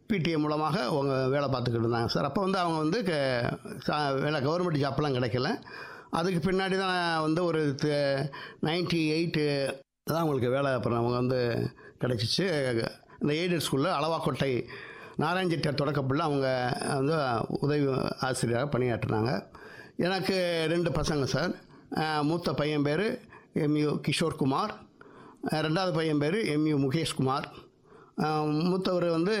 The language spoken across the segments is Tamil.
பிடிஏ மூலமாக அவங்க வேலை பார்த்துக்கிட்டு இருந்தாங்க சார் அப்போ வந்து அவங்க வந்து க- சா- வேலை கவர்மெண்ட் ஜாப்லாம் கிடைக்கல அதுக்கு பின்னாடி தான் வந்து ஒரு நைன்டி எயிட்டு தான் அவங்களுக்கு வேலை அப்புறம் அவங்க வந்து கிடச்சிச்சு இந்த எய்டட் ஸ்கூலில் அளவாக்கோட்டை நாராயண் செட்டியார் தொடக்கப்பள்ளி அவங்க வந்து உதவி ஆசிரியராக பணியாற்றினாங்க எனக்கு ரெண்டு பசங்க சார் அஹ் மூத்த பையன் பேர் எம்யூ கிஷோர்குமார் அஹ் ரெண்டாவது பையன் பேர் எம்யூ முகேஷ்குமார் அஹ் மூத்தவர் வந்து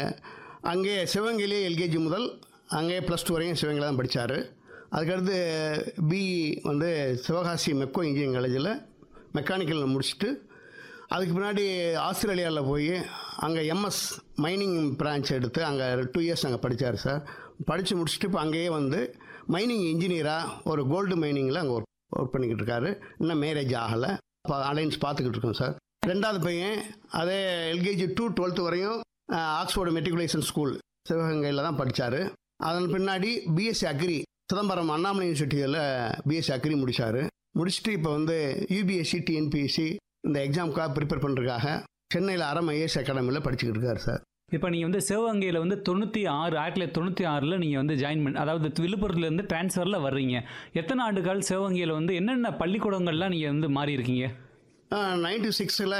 அங்கே சிவகங்கையிலே எல்கேஜி முதல் அங்கேயே ப்ளஸ் டூ வரையும் சிவகங்கையில் தான் படித்தார் அதுக்கடுத்து பிஇ வந்து சிவகாசி மெக்கோ இன்ஜினியரிங் காலேஜில் மெக்கானிக்கல் முடிச்சுட்டு அதுக்கு முன்னாடி ஆஸ்திரேலியாவில் போய் அங்கே எம்எஸ் மைனிங் பிரான்ச் எடுத்து அங்கே டூ இயர்ஸ் அங்கே படித்தார் சார் படித்து முடிச்சுட்டு இப்போ அங்கேயே வந்து மைனிங் இன்ஜினியராக ஒரு கோல்டு மைனிங்கில் அங்கே ஒர்க் ஒர்க் பண்ணிக்கிட்டு இருக்காரு இன்னும் மேரேஜ் ஆகலை இப்போ அலைன்ஸ் பார்த்துக்கிட்டு இருக்கோம் சார் ரெண்டாவது பையன் அதே எல்கேஜி டூ டுவெல்த்து வரையும் ஆக்ஸ்போர்டு மெட்ரிகுலேஷன் ஸ்கூல் சிவகங்கையில் தான் படித்தார் அதன் பின்னாடி பிஎஸ்சி அக்ரி சிதம்பரம் அண்ணாமலை யூனிவர்சிட்டியில் பிஎஸ்சி அக்ரி முடித்தார் முடிச்சுட்டு இப்போ வந்து யூபிஎஸ்சி டிஎன்பிஎஸ்சி இந்த எக்ஸாமுக்காக ப்ரிப்பேர் பண்ணுறதுக்காக சென்னையில் அறம் ஐஏஎஸ் அகாடமியில் படிச்சுக்கிட்டு இருக்காரு சார் இப்போ நீங்கள் வந்து சிவகங்கையில் வந்து தொண்ணூற்றி ஆறு ஆயிரத்தி தொள்ளாயிரத்தி தொண்ணூற்றி ஆறில் நீங்கள் வந்து ஜாயின் பண்ணி அதாவது விழுப்புரத்துலேருந்து டிரான்ஸ்ஃபரில் வர்றீங்க எத்தனை ஆண்டுகள் சிவகங்கையில் வந்து என்னென்ன பள்ளிக்கூடங்கள்லாம் நீங்கள் வந்து மாறி இருக்கீங்க நைன்டி சிக்ஸில்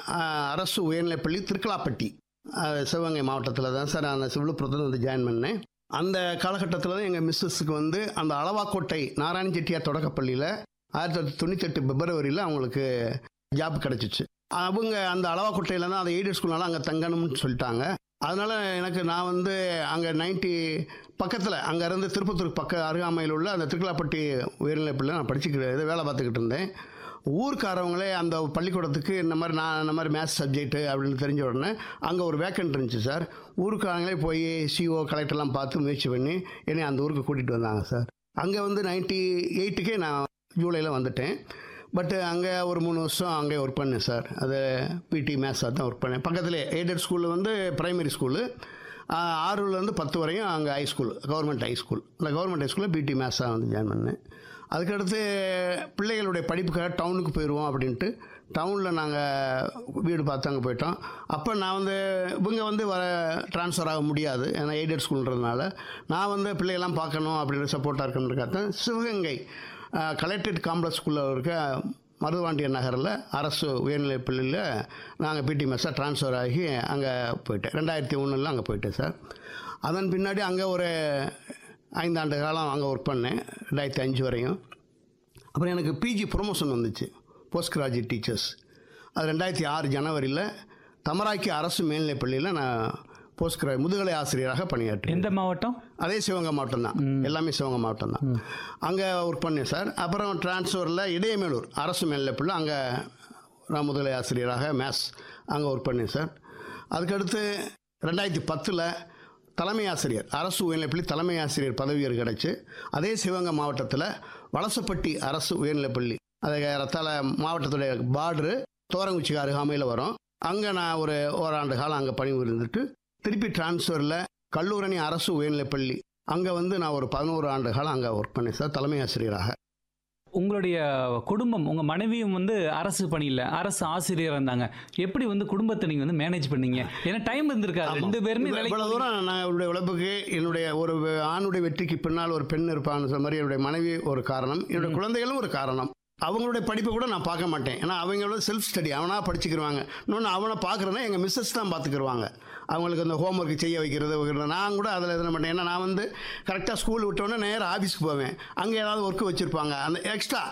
அரசு உயர்நிலைப்பள்ளி திருக்கலாப்பட்டி அஹ், சிவகங்கை மாவட்டத்தில் தான் சார் அந்த விழுப்புரத்தில் வந்து ஜாயின் பண்ணேன் அந்த காலகட்டத்தில் தான் எங்கள் மிஸ்ஸஸுக்கு வந்து அந்த அளவாக்கோட்டை நாராயண செட்டியார் தொடக்கப்பள்ளியில் ஆயிரத்தி தொள்ளாயிரத்தி தொண்ணூத்தெட்டு பிப்ரவரியில் அவங்களுக்கு ஜாப் கிடச்சிச்சு அவங்க அந்த அளவாக்கோட்டையில் தான் அந்த எய்டட் ஸ்கூல்னால அங்கே தங்கணும்னு சொல்லிட்டாங்க அதனால் எனக்கு நான் வந்து அங்கே நைன்ட்டி பக்கத்தில் அங்கேருந்து திருப்பத்தூர் பக்க அருகாமையில் உள்ள அந்த திருக்கலாப்பட்டி உயர்நிலைப்பள்ளியில் நான் படிச்சுக்கிட்டு இது வேலை பார்த்துக்கிட்டு இருந்தேன் ஊர்க்காரவங்களே அந்த பள்ளிக்கூடத்துக்கு இந்த மாதிரி நான் இந்த மாதிரி மேத்ஸ் சப்ஜெக்ட்டு அப்படின்னு தெரிஞ்ச உடனே அங்கே ஒரு வேக்கன்ட் இருந்துச்சு சார் ஊருக்காரங்களே போய் சிஓ கலெக்டர்லாம் பார்த்து முயற்சி பண்ணி என்னை அந்த ஊருக்கு கூட்டிகிட்டு வந்தாங்க சார் அங்கே வந்து நைன்ட்டி எயிட்டுக்கே நான் ஜூலையில் வந்துட்டேன் பட் அங்கே ஒரு மூணு வருஷம் அங்கே ஒர்க் பண்ணேன் சார் அது பிடி மேத்ஸாக தான் ஒர்க் பண்ணேன் பக்கத்துலேயே எய்டட் ஸ்கூலில் வந்து பிரைமரி ஸ்கூலு ஆறுலேருந்து பத்து வரையும் அங்கே high school government high school அந்த கவர்மெண்ட் ஹை ஸ்கூலில் பிடி மேத்ஸாக வந்து ஜாயின் பண்ணேன் அதுக்கடுத்து பிள்ளைகளுடைய படிப்புக்காக டவுனுக்கு போயிடுவோம் அப்படின்ட்டு டவுனில் நாங்கள் வீடு பார்த்து அங்கே போயிட்டோம் அப்போ நான் வந்து இவங்க வந்து வர ட்ரான்ஸ்ஃபர் ஆக முடியாது ஏன்னா எய்டட் ஸ்கூல்ன்றதுனால நான் வந்து பிள்ளையெல்லாம் பார்க்கணும் அப்படின்ற சப்போர்ட்டாக இருக்கணுன்றக்காக சிவகங்கை கலெக்டரேட் காம்ப்ளெக்ஸ் ஸ்கூலில் இருக்க மருதுவாண்டியன் நகரில் அரசு உயர்நிலைப் பள்ளியில் நாங்கள் பிடி மெஸ்ஸாக ட்ரான்ஸ்ஃபர் ஆகி அங்கே போயிட்டேன் ரெண்டாயிரத்தி ஒன்றில் அங்கே போயிட்டேன் சார் அதன் பின்னாடி அங்கே ஒரு ஐந்தாண்டு காலம் அங்கே ஒர்க் பண்ணேன் ரெண்டாயிரத்தி அஞ்சு வரையும் அப்புறம் எனக்கு பிஜி ப்ரொமோஷன் வந்துச்சு போஸ்ட் கிராஜுவேட் டீச்சர்ஸ் அது ரெண்டாயிரத்தி ஆறு ஜனவரியில் தமராக்கி அரசு மேல்நிலைப் பள்ளியில் நான் போஸ்ட் கிரா முதுகலை ஆசிரியராக பணியாற்றேன் எந்த மாவட்டம் அதே சிவகங்கை மாவட்டம் தான் எல்லாமே சிவகங்கை மாவட்டம் தான் அங்கே ஒர்க் பண்ணேன் சார் அப்புறம் டிரான்ஸ்ஃபரில் இடையமேலூர் அரசு மேல்நிலைப்பள்ளி அங்கே நான் முதுகலை ஆசிரியராக மேத்ஸ் அங்கே ஒர்க் பண்ணேன் சார் அதுக்கடுத்து ரெண்டாயிரத்தி பத்தில் தலைமை ஆசிரியர் அரசு உயர்நிலைப்பள்ளி தலைமை ஆசிரியர் பதவி உயர்வு கிடச்சி அதே சிவகங்கை மாவட்டத்தில் வலசப்பட்டி அரசு உயர்நிலைப்பள்ளி அது ரத்தால மாவட்டத்துடைய பார்டரு தோரங்குச்சிக்கு அருகாமையில் வரும் அங்கே நான் ஒரு ஓராண்டு காலம் அங்கே பணி இருந்துட்டு திருப்பி டிரான்ஸ்ஃபரில் கல்லூரணி அரசு உயர்நிலைப்பள்ளி அங்கே வந்து நான் ஒரு பதினோரு ஆண்டு காலம் அங்கே ஒர்க் பண்ணேன் சார் தலைமை ஆசிரியராக உங்களுடைய குடும்பம் உங்கள் மனைவியும் வந்து அரசு பணியில் அரசு ஆசிரியராக இருந்தாங்க எப்படி வந்து குடும்பத்தை நீங்கள் வந்து மேனேஜ் பண்ணீங்க ஏன்னா டைம் இருந்திருக்காது ரெண்டு பேருமே இவ்வளவு வேலைக்கு இவ்வளவு தூரம் நான் என்னுடைய உழைப்புக்கு என்னுடைய ஒரு ஆணுடைய வெற்றிக்கு பின்னால் ஒரு பெண் இருப்பான்னு சொன்ன மாதிரி என்னுடைய மனைவி ஒரு காரணம் என்னுடைய குழந்தைகளும் ஒரு காரணம் அவங்களுடைய படிப்பை கூட நான் பார்க்க மாட்டேன் ஏன்னா அவங்களோட செல்ஃப் ஸ்டடி அவனா படிச்சுக்கிருவாங்க இன்னொன்று அவனை பார்க்குறேன்னா எங்கள் மிஸ்ஸஸ் தான் பார்த்துக்கிருவாங்க அவங்களுக்கு அந்த ஹோம்ஒர்க் செய்ய வைக்கிறது வைக்கிறது நான் கூட அதில் எதுன மாட்டேன் ஏன்னா நான் வந்து கரெக்டாக ஸ்கூல் விட்டோன்னே நேராக ஆஃபீஸ்க்கு போவேன் அங்கே ஏதாவது ஒர்க்கு வச்சுருப்பாங்க அந்த எக்ஸ்ட்ரா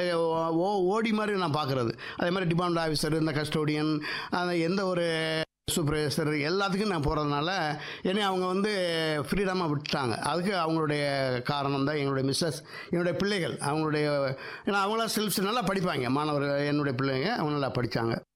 ஓ ஓடி மாதிரி நான் பார்க்குறது அதே மாதிரி டிபார்ட்மெண்ட் ஆஃபீஸர் இந்த கஸ்டோடியன் அந்த எந்த ஒரு சூப்பர்வைசர் எல்லாத்துக்கும் நான் போகிறதுனால என்னை அவங்க வந்து ஃப்ரீடமாக விட்டுட்டாங்க அதுக்கு அவங்களுடைய காரணம் தான் எங்களுடைய மிஸ்ஸஸ் என்னுடைய பிள்ளைகள் அவங்களுடைய ஏன்னா அவங்களாம் செல்ஃப்ஸ் நல்லா படிப்பாங்க மாணவர்கள் என்னுடைய பிள்ளைங்க அவங்க நல்லா படித்தாங்க